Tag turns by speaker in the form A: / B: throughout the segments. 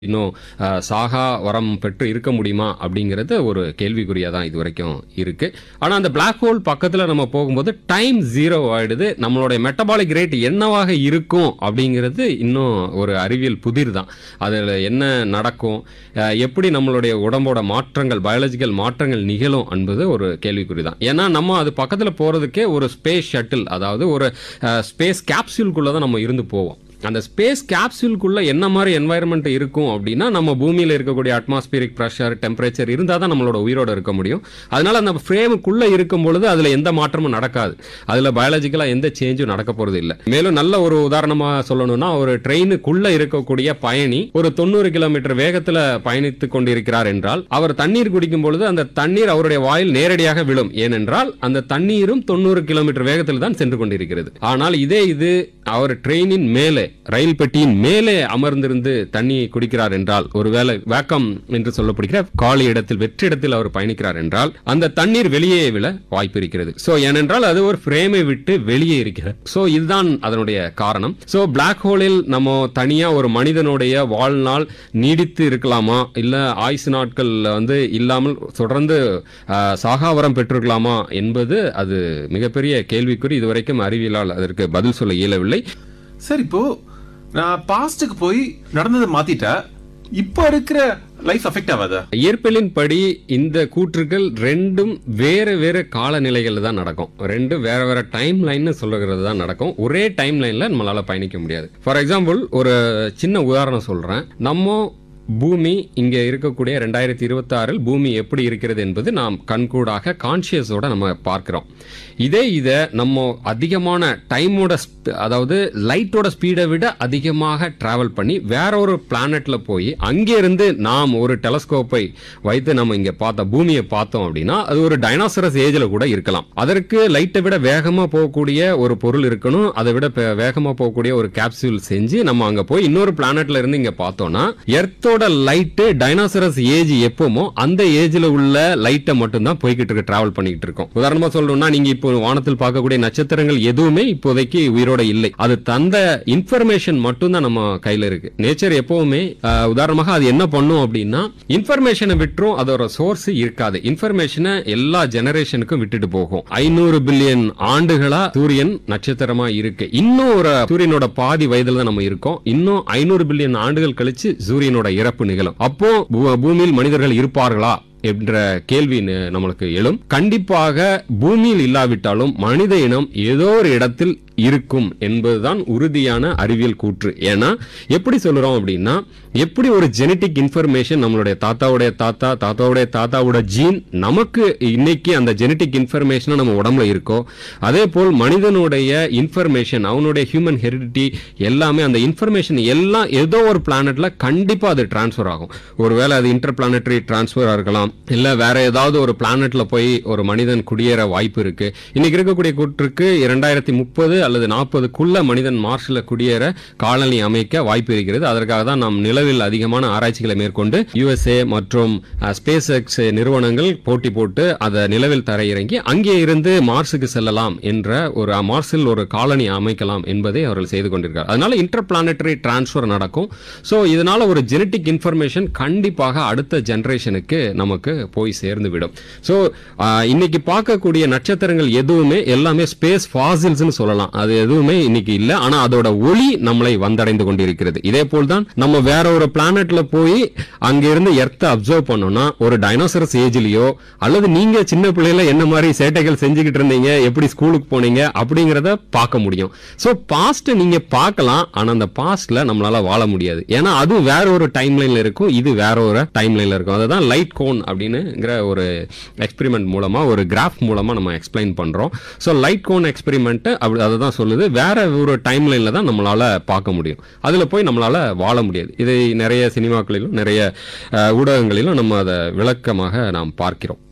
A: இன்னும் அஹ், சாகா வரம் பெற்று இருக்க முடியுமா அப்படிங்கிறது ஒரு கேள்விக்குறியாக தான் இது வரைக்கும் இருக்கு ஆனால் அந்த Black ஹோல் பக்கத்தில் நம்ம போகும்போது டைம் ஜீரோ ஆயிடுது நம்மளுடைய மெட்டபாலிக் ரேட் என்னவாக இருக்கும் அப்படிங்கிறது இன்னும் ஒரு அறிவியல் புதிர் தான் அதில் என்ன நடக்கும் அஹ், எப்படி நம்மளுடைய உடம்போட மாற்றங்கள் பயாலஜிக்கல் மாற்றங்கள் நிகழும் என்பது ஒரு கேள்விக்குறி தான் ஏன்னா நம்ம அது பக்கத்தில் போகிறதுக்கே ஒரு ஸ்பேஸ் ஷட்டில் அதாவது ஒரு ஸ்பேஸ் கேப்சூல்குள்ளே தான் நம்ம இருந்து போவோம் அந்த ஸ்பேஸ் கேப்சூலுக்குள்ள என்ன மாதிரி என்வாயர்மெண்ட் இருக்கும் அப்படின்னா நம்ம பூமியில் இருக்கக்கூடிய அட்மாஸ்பியரிக் ப்ரெஷர் டெம்பரேச்சர் இருந்தால் தான் நம்மளோட உயிரோட இருக்க முடியும் அதனால அந்த ஃப்ரேமுக்குள்ள இருக்கும் பொழுது அதில் எந்த மாற்றமும் நடக்காது அதில் பயாலஜிக்கலாக எந்த சேஞ்சும் நடக்க போகிறது இல்லை மேலும் நல்ல ஒரு உதாரணமாக சொல்லணும்னா ஒரு ட்ரெயினுக்குள்ள இருக்கக்கூடிய பயணி ஒரு தொண்ணூறு கிலோமீட்டர் வேகத்தில் பயணித்து கொண்டிருக்கிறார் என்றால் அவர் தண்ணீர் குடிக்கும் பொழுது அந்த தண்ணீர் அவருடைய வாயில் நேரடியாக விழும் ஏனென்றால் அந்த தண்ணீரும் தொண்ணூறு கிலோமீட்டர் வேகத்தில் தான் சென்று கொண்டிருக்கிறது ஆனால் இதே இது அவர் ட்ரெயினின் மேலே ரயில் பெட்டியின் மேலே அமர்ந்திருந்து தண்ணியை குடிக்கிறார் என்றால் ஒருவேளை வேக்கம் என்று சொல்லப்படுகிற காலி இடத்தில் வெற்றி இடத்தில் அவர் பயணிக்கிறார் என்றால் அந்த தண்ணீர் வெளியே விழ வாய்ப்பு இருக்கிறது சோ ஏனென்றால் அது ஒரு ஃப்ரேமை விட்டு வெளியே இருக்கிறது சோ இதுதான் அதனுடைய காரணம் சோ பிளாக் ஹோலில் நம்ம தனியா ஒரு மனிதனுடைய வாழ்நாள் நீடித்து இருக்கலாமா இல்ல ஆயுசு நாட்கள் வந்து இல்லாமல் தொடர்ந்து ஆஹ், சாகாவரம் பெற்றிருக்கலாமா என்பது அது மிகப்பெரிய கேள்விக்குறி இதுவரைக்கும் அறிவியலால் அதற்கு பதில் சொல்ல இயலவில்லை
B: சார் இப்போ நான் பாஸ்டுக்கு போய் நடந்ததை மாத்திட்டா இப்போ இருக்கிற லைஃப் அஃபெக்ட் ஆகாதா
A: இயற்பியலின் படி இந்த கூற்றுகள் ரெண்டும் வேறு வேறு காலநிலைகள் தான் நடக்கும் ரெண்டும் வேற வேற டைம் லைன்னு சொல்லுகிறது தான் நடக்கும் ஒரே டைம் லைன்ல நம்மளால பயணிக்க முடியாது ஃபார் எக்ஸாம்பிள் ஒரு சின்ன உதாரணம் சொல்றேன் நம்ம பூமி இங்க இருக்கக்கூடிய ரெண்டாயிரத்தி இருபத்தி ஆறில் பூமி எப்படி இருக்கிறது என்பது நாம் கண்கூடாக கான்சியஸோட நம்ம பார்க்கிறோம் இதே இதை நம்ம அதிகமான டைமோட அதாவது லைட்டோட ஸ்பீடை விட அதிகமாக டிராவல் பண்ணி வேற ஒரு பிளானட்ல போய் அங்கே இருந்து நாம் ஒரு டெலஸ்கோப்பை வைத்து நம்ம இங்க பார்த்த பூமியை பார்த்தோம் அப்படின்னா அது ஒரு டைனாசரஸ் ஏஜ்ல கூட இருக்கலாம் அதற்கு லைட்டை விட வேகமா போகக்கூடிய ஒரு பொருள் இருக்கணும் அதை விட பே- வேகமா போகக்கூடிய ஒரு கேப்சூல் செஞ்சு நம்ம அங்க போய் இன்னொரு பிளானட்ல இருந்து இங்க பார்த்தோம்னா எர்த்தோட லைட்டு டைனாசரஸ் ஏஜ் எப்போமோ அந்த ஏஜ்ல உள்ள லைட்டை மட்டும்தான் போய்கிட்டு இருக்கு டிராவல் பண்ணிக்கிட்டு இருக்கோம் உதாரணமா சொல்லணும்னா நீங்க இப்போ வானத்தில் பார்க்கக்கூடிய நட்சத்திரங்கள் எதுவுமே இப்போதைக்கு உயிரோட இல்லை அது தந்த இன்ஃபர்மேஷன் மட்டும்தான் நம்ம கையில இருக்கு நேச்சர் எப்பவுமே ஆஹ், உதாரணமாக அது என்ன பண்ணும் அப்படின்னா இன்ஃபர்மேஷனை விட்டுரும் அதோட சோர்ஸ் இருக்காது இன்ஃபர்மேஷனை எல்லா ஜெனரேஷனுக்கும் விட்டுட்டு போகும் ஐநூறு பில்லியன் ஆண்டுகளா சூரியன் நட்சத்திரமா இருக்கு இன்னும் ஒரு சூரியனோட பாதி வயதுல தான் நம்ம இருக்கோம் இன்னும் ஐநூறு பில்லியன் ஆண்டுகள் கழிச்சு சூரியனோட இறப்பு நிகழும் அப்போ பூ- பூமியில் மனிதர்கள் இருப்பார்களா என்ற கேள்வி ந- நம்மளுக்கு எழும் கண்டிப்பாக பூமியில் இல்லாவிட்டாலும் மனித இனம் ஏதோ ஒரு இடத்தில் இருக்கும் என்பதுதான் உறுதியான அறிவியல் கூற்று ஏன்னா எப்படி சொல்றோம் அப்படின்னா எப்படி ஒரு ஜெனட்டிக் இன்ஃபர்மேஷன் நம்மளுடைய தாத்தாவுடைய தாத்தா தாத்தாவுடைய தாத்தாவோட ஜீன் நமக்கு இன்னைக்கு அந்த ஜெனட்டிக் இன்ஃபர்மேஷன் நம்ம உடம்புல இருக்கோ அதே போல் மனிதனுடைய இன்ஃபர்மேஷன் அவனுடைய ஹியூமன் ஹெரிடிட்டி எல்லாமே அந்த இன்ஃபர்மேஷன் எல்லாம் ஏதோ ஒரு பிளானட்ல கண்டிப்பா அது டிரான்ஸ்ஃபர் ஆகும் ஒருவேளை அது இன்டர் பிளானட்டரி டிரான்ஸ்ஃபர் இருக்கலாம் இல்ல வேற ஏதாவது ஒரு பிளானட்ல போய் ஒரு மனிதன் குடியேற வாய்ப்பு இருக்கு இன்னைக்கு இருக்கக்கூடிய கூற்றுக்கு இரண்டாயிரத்தி முப்பது அல்லது நாற்பதுக்குள்ள மனிதன் மார்ஸ்ல குடியேற காலனி அமைக்க வாய்ப்பு இருக்கிறது அதற்காக தான் நாம் நிலவில் அதிகமான ஆராய்ச்சிகளை மேற்கொண்டு யுஎஸ்ஏ மற்றும் ஸ்பேஸ் எக்ஸ் நிறுவனங்கள் போட்டி போட்டு அதை நிலவில் தரையிறங்கி அங்கே இருந்து மார்ஸுக்கு செல்லலாம் என்ற ஒரு அஹ், மார்ஸில் ஒரு காலனி அமைக்கலாம் என்பதை அவர்கள் செய்து கொண்டிருக்கார் அதனால இன்டர் பிளானட்டரி டிரான்ஸ்ஃபர் நடக்கும் ஸோ இதனால ஒரு ஜெனட்டிக் இன்ஃபர்மேஷன் கண்டிப்பாக அடுத்த ஜெனரேஷனுக்கு நமக்கு போய் சேர்ந்து விடும் ஸோ இன்னைக்கு பார்க்கக்கூடிய நட்சத்திரங்கள் எதுவுமே எல்லாமே ஸ்பேஸ் ஃபாசில்ஸ்னு சொல்லலாம் அது எதுவுமே இன்னைக்கு இல்லை ஆனா அதோட ஒளி நம்மளை வந்தடைந்து கொண்டிருக்கிறது இதே போல் தான் நம்ம வேற ஒரு பிளானட்ல போய் அங்கிருந்து எர்த்தை அப்சர்வ் பண்ணோம்னா ஒரு டைனோசரஸ் ஏஜ்லயோ அல்லது நீங்க சின்ன பிள்ளையில என்ன மாதிரி சேட்டைகள் செஞ்சுக்கிட்டு இருந்தீங்க எப்படி ஸ்கூலுக்கு போனீங்க அப்படிங்கறத பார்க்க முடியும் ஸோ பாஸ்ட் நீங்க பார்க்கலாம் ஆனா அந்த பாஸ்ட்ல நம்மளால வாழ முடியாது ஏன்னா அது வேற ஒரு டைம் லைன்ல இருக்கும் இது வேற ஒரு டைம் லைன்ல இருக்கும் அதுதான் லைட் கோன் அப்படின்னுங்கிற ஒரு எக்ஸ்பெரிமெண்ட் மூலமா ஒரு கிராஃப் மூலமா நம்ம எக்ஸ்பிளைன் பண்றோம் ஸோ லைட் கோன் எக்ஸ்பெரிமெண்ட் அப்படி அதை தான் சொல்லுது வேற ஒரு டைம் லைன்ல தான் நம்மளால பார்க்க முடியும் அதுல போய் நம்மளால வாழ முடியாது இதை நிறைய சினிமாக்களிலும் நிறைய அஹ், ஊடகங்களிலும் நம்ம அதை விளக்கமாக நாம் பார்க்கிறோம்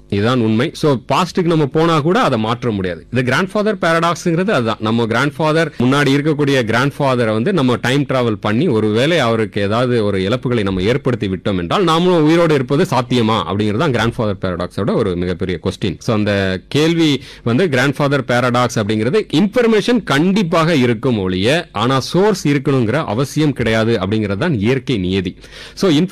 A: இதுதான் உண்மை ஸோ பாஸ்ட்டுக்கு நம்ம போனா கூட அதை மாற்ற முடியாது இந்த கிராண்ட் ஃபாதர் பேரடாக்ஸ்ங்கிறது அதுதான் நம்ம கிராண்ட் ஃபாதர் முன்னாடி இருக்கக்கூடிய கிராண்ட் ஃபாதரை வந்து நம்ம டைம் டிராவல் பண்ணி ஒருவேளை அவருக்கு ஏதாவது ஒரு இழப்புகளை நம்ம ஏற்படுத்தி விட்டோம் என்றால் நாமளும் உயிரோடு இருப்பது சாத்தியமா அப்படிங்கிறது தான் கிராண்ட் ஃபாதர் பேரடாக்ஸோட ஒரு மிகப்பெரிய கொஸ்டின் ஸோ அந்த கேள்வி வந்து கிராண்ட் ஃபாதர் பேரடாக்ஸ் அப்படிங்கிறது இன்ஃபர்மேஷன் கண்டிப்பாக இருக்கும் ஒழிய ஆனா சோர்ஸ் இருக்கணுங்கிற அவசியம் கிடையாது அப்படிங்கிறது தான் இயற்கை நியதி ஸோ